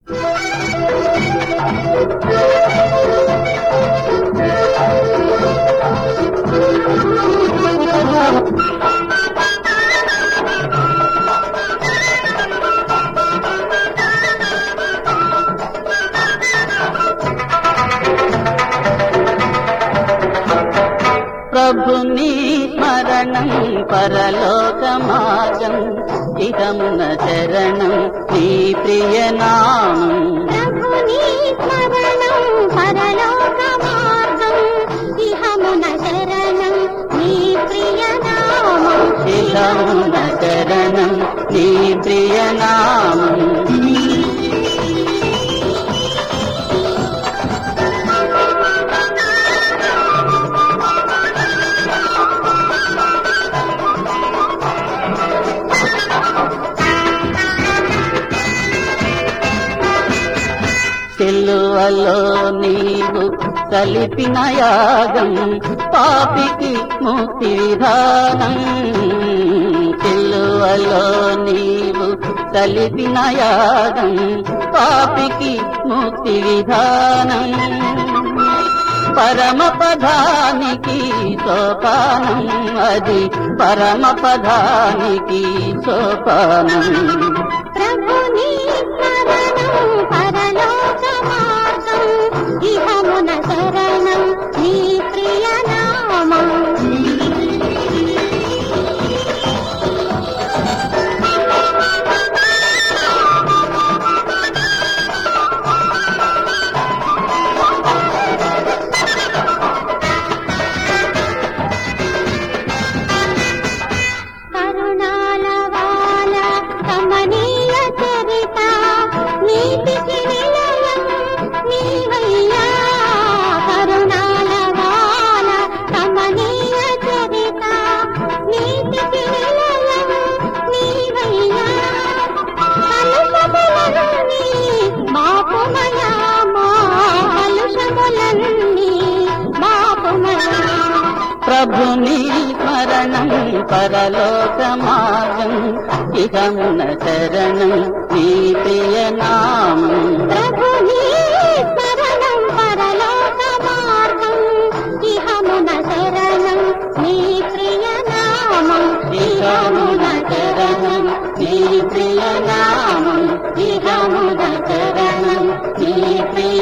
ప్రభుని స్మరణం పరలోక మార్గం ఇదమున శరణం నీ ప్రియనామం ప్రభుని స్మరణం పరలోక మార్గం ఇహమున శరణం నీ ప్రియనామం ఇదమున శరణం నీ ప్రియనామం సిలువలో నీవు కలిపిన యాగం పాపికి ముక్తి విధానం సిలువలో నీవు కలిపిన యాగం పాపికి ముక్తి విధానం పరమ పదానికి సోపానం అది పరమ పదానికి సోపానం ప్రభుని స్మరణం పరలోక మార్గం ఇహమున శరణం నీ ప్రియనామం కరుణాల వాల కమనీయ చరిత నీతికి నిలయం నీవయ్యా కరుణాల వాల కమనీయ చరిత నీతికి నిలయం నీవయ్యా కలుషములన్నీ మాపుమయా మా కలుషములన్నీ మాపుమయా ప్రభుని స్మరణం పరలోక మార్గం ఇహమున శరణం నీ ప్రియనామం ప్రభుని శరణం పరలోక మార్గం ఇహమున శరణం నీ ప్రియనామం ఇహమున శరణం నీ ప్రియనామం ఇహమున శరణం నీ ప్రియ